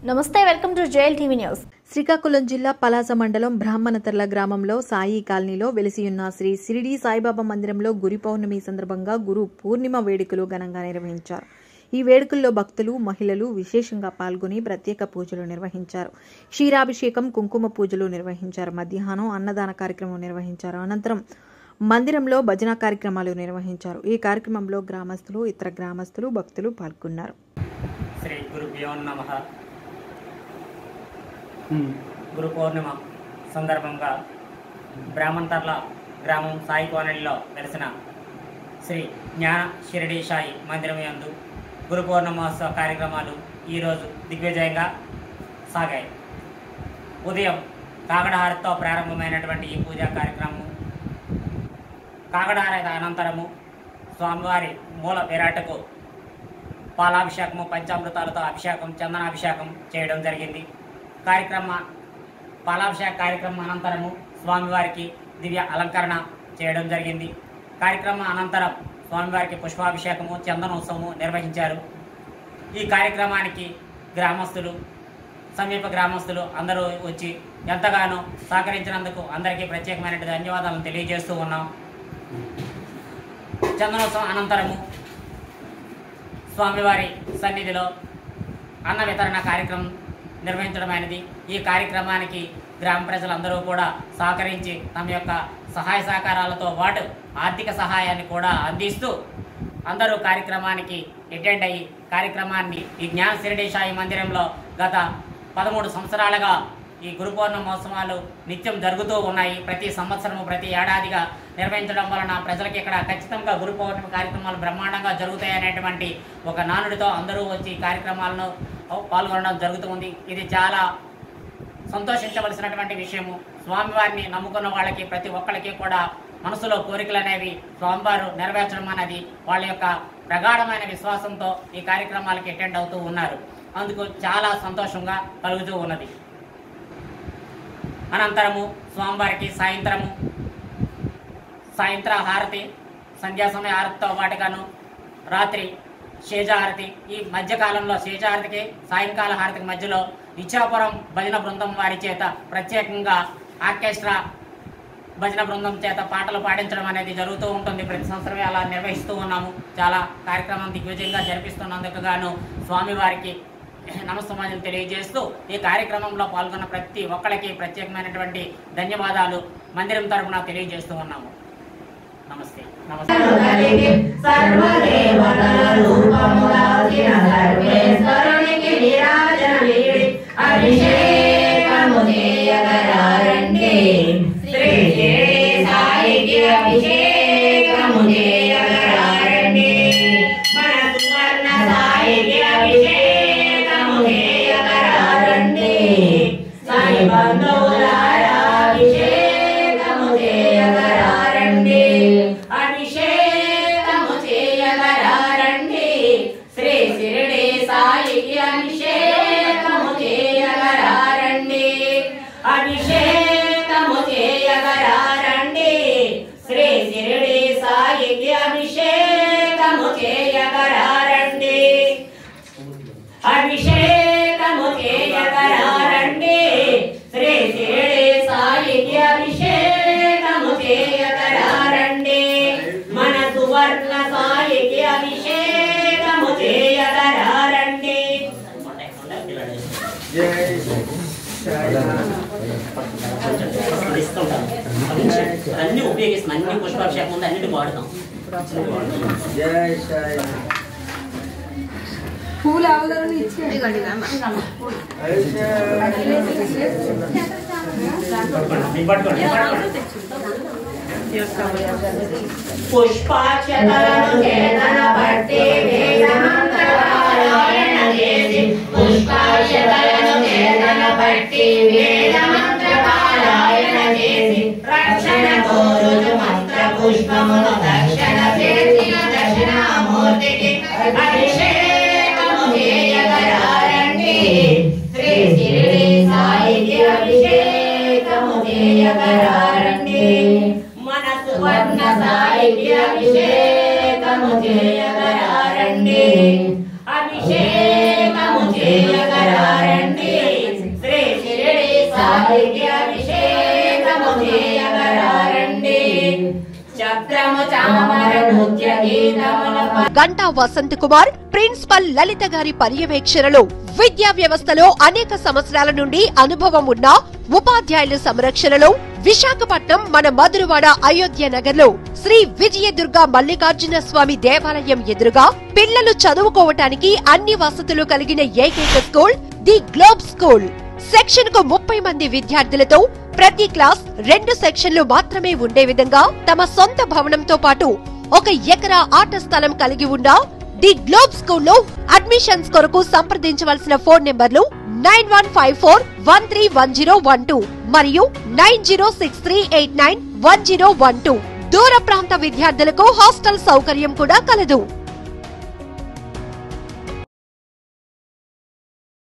నమస్తే welcome to jail TV news Srikakulam జిల్లా పలాస మండలం బ్రాహ్మణతర్ల గ్రామంలో సాయి కాలనీలో వెలిసియున్న శ్రీ సిరిడి సాయిబాబా మందిరంలో గురి పౌర్ణమి సందర్భంగా గురు పూర్ణిమ వేడుకలు ఘనంగా నిర్వహించారు ఈ వేడుకల్లో భక్తులు మహిళలు విశేషంగా పాల్గొని ప్రత్యేక పూజలు నిర్వహించారు క్షీరాభిషేకం కుంకుమ పూజలు నిర్వహించారు మధ్యాహ్నం అన్నదాన కార్యక్రమం నిర్వహించారు అనంతరం మందిరంలో భజన కార్యక్రమాలు నిర్వహించారు ఈ కార్యక్రమంలో గ్రామస్తులు ఇతర గ్రామస్తులు భక్తులు పాల్గొన్నారు శ్రీ గురుభ్యో నమ గురు పౌర్ణిమ సందర్భంగా బ్రాహ్మణతర్ల గ్రామం సాయి కోనలిలో వెలిసిన శ్రీ జ్ఞాన షిరిడి సాయి మందిరం యందు గురు పౌర్ణమోత్సవ కార్యక్రమాలు ఈరోజు దిగ్విజయంగా సాగాయి ఉదయం కాకడహారతితో ప్రారంభమైనటువంటి ఈ పూజా కార్యక్రమం కాకడహారతి అనంతరము స్వామివారి మూల విరాటకు పాలాభిషేకము పంచామృతాలతో అభిషేకం చందనాభిషేకం చేయడం జరిగింది కార్యక్రమ పాలాభిషేక కార్యక్రమం అనంతరము స్వామివారికి దివ్య అలంకరణ చేయడం జరిగింది కార్యక్రమం అనంతరం స్వామివారికి పుష్పాభిషేకము చందనోత్సవము నిర్వహించారు ఈ కార్యక్రమానికి గ్రామస్తులు సమీప గ్రామస్తులు అందరూ వచ్చి ఎంతగానో సహకరించినందుకు అందరికీ ప్రత్యేకమైన ధన్యవాదాలను తెలియజేస్తూ ఉన్నాం చందనోత్సవం అనంతరము స్వామివారి సన్నిధిలో అన్న వితరణ కార్యక్రమం నిర్వహించడమైనది ఈ కార్యక్రమానికి గ్రామ ప్రజలందరూ కూడా సహకరించి తమ యొక్క సహాయ సహకారాలతో పాటు ఆర్థిక సహాయాన్ని కూడా అందిస్తూ అందరూ కార్యక్రమానికి అటెండ్ అయ్యి కార్యక్రమాన్ని ఈ జ్ఞాన శిరడి సాయి మందిరంలో గత పదమూడు సంవత్సరాలుగా ఈ గురు పౌర్ణమోత్సవాలు నిత్యం జరుగుతూ ఉన్నాయి ప్రతి సంవత్సరము ప్రతి ఏడాదిగా నిర్వహించడం వలన ప్రజలకి ఇక్కడ ఖచ్చితంగా గురు పౌర్ణమి కార్యక్రమాలు బ్రహ్మాండంగా జరుగుతాయి అనేటువంటి ఒక నానుడితో అందరూ వచ్చి ఈ కార్యక్రమాలను పాల్గొనడం జరుగుతుంది ఇది చాలా సంతోషించవలసినటువంటి విషయము స్వామివారిని నమ్ముకున్న వాళ్ళకి ప్రతి ఒక్కరికి కూడా మనసులో కోరికలు అనేవి స్వామివారు నెరవేర్చడం అనేది వాళ్ళ యొక్క ప్రగాఢమైన విశ్వాసంతో ఈ కార్యక్రమాలకి అటెండ్ అవుతూ ఉన్నారు అందుకు చాలా సంతోషంగా కలుగుతూ ఉన్నది అనంతరము స్వామివారికి సాయంత్రము సాయంత్ర హారతి సంధ్యా సమయ హారతితో పాటుగాను రాత్రి శేజాహారతి ఈ మధ్యకాలంలో శేజాహారతికి సాయంకాల హారతికి మధ్యలో ఇచ్చాపురం భజన బృందం వారి చేత ప్రత్యేకంగా ఆర్కెస్ట్రా భజన బృందం చేత పాటలు పాడించడం అనేది జరుగుతూ ఉంటుంది ప్రతి సంవత్సరమే అలా నిర్వహిస్తూ ఉన్నాము చాలా కార్యక్రమం దిగ్విజయంగా జరిపిస్తున్నందుకు గాను స్వామివారికి నమస్సమాజం తెలియజేస్తూ ఈ కార్యక్రమంలో పాల్గొన్న ప్రతి ఒక్కరికి ప్రత్యేకమైనటువంటి ధన్యవాదాలు మందిరం తరపున తెలియజేస్తూ ఉన్నాము నమస్తే నమస్తే సర్వదేవతరూపములాసిన సర్వేశ్వరునికి విరాజన వీడి అభిషేకము చేయగలారండి శ్రీ శిరిడి సాయికి అభిషేకము చేయగలారండి మన సువర్ణ సాయికి అభిషేకము చేయగలారండి సాయి బంధువులారా అభిషేకము చేయగలారండి అభిషేకము చేయగలారండి శ్రీ శిరిడి సాయికి అభిషేకము చేయగలారండి అభిషేకము చేయగలారండి శ్రీ శిరిడి సాయికి అభిషేకము చేయగలారండి అభిషేకము చేయగలారండి శ్రీ శిరిడి సాయికి అభిషేకము చేయగలారండి మన సువర్ణ సాయికి అభిషేకము చేయగలారండి ఇస్తుంటాం అన్ని ఉపయోగిస్తాం అన్ని పుష్పాభిషేకం ఉంది అన్నిటి వాడతాం పూలు అవగాహన ఇచ్చేయండి పుష్పాక్షతలను చేతన పట్టి వేదమంత్రపారాయణ చేసి పుష్పాక్షతలను చేతన పట్టి వేదమంత్రపారాయణ చేసి రక్షణ కోరుచు మంత్ర పుష్పమును దక్షిణ చేసిన దక్షిణామూర్తికి అభిషేకము చేయగలారండి శ్రీ శిరిడి సాయికి అభిషేకము చేయగలారండి మన సువర్ణ సాయికి అభిషేకము చేయగలారండి అభిషేకము చేయగలారండి వారికి అభిషేకము చేయగరారండి చక్రము చామర నృత్య గీతములు గంటా వసంత్ కుమార్ ప్రిన్సిపల్ లలిత గారి పర్యవేక్షణలో విద్యా వ్యవస్థలో అనేక సంవత్సరాల నుండి అనుభవం ఉన్న ఉపాధ్యాయుల సంరక్షణలో విశాఖపట్నం మన మధురవాడ అయోధ్య నగర్ లో శ్రీ విజయదుర్గ మల్లికార్జున స్వామి దేవాలయం ఎదురుగా పిల్లలు చదువుకోవటానికి అన్ని వసతులు కలిగిన ఏకైక school the globe school section కు ముప్పై మంది విద్యార్థులతో ప్రతి క్లాస్ రెండు సెక్షన్లు మాత్రమే ఉండే విధంగా తమ సొంత భవనంతో పాటు ఒక ఎకరా ఆట స్థలం కలిగి ఉన్న ది గ్లోబ్ స్కూల్లో అడ్మిషన్స్ కొరకు సంప్రదించవలసిన ఫోన్ నెంబర్లు nine one five four one three one zero one two మరియు nine zero six three eight nine one zero one two దూర ప్రాంత విద్యార్థులకు హాస్టల్ సౌకర్యం కూడా కలదు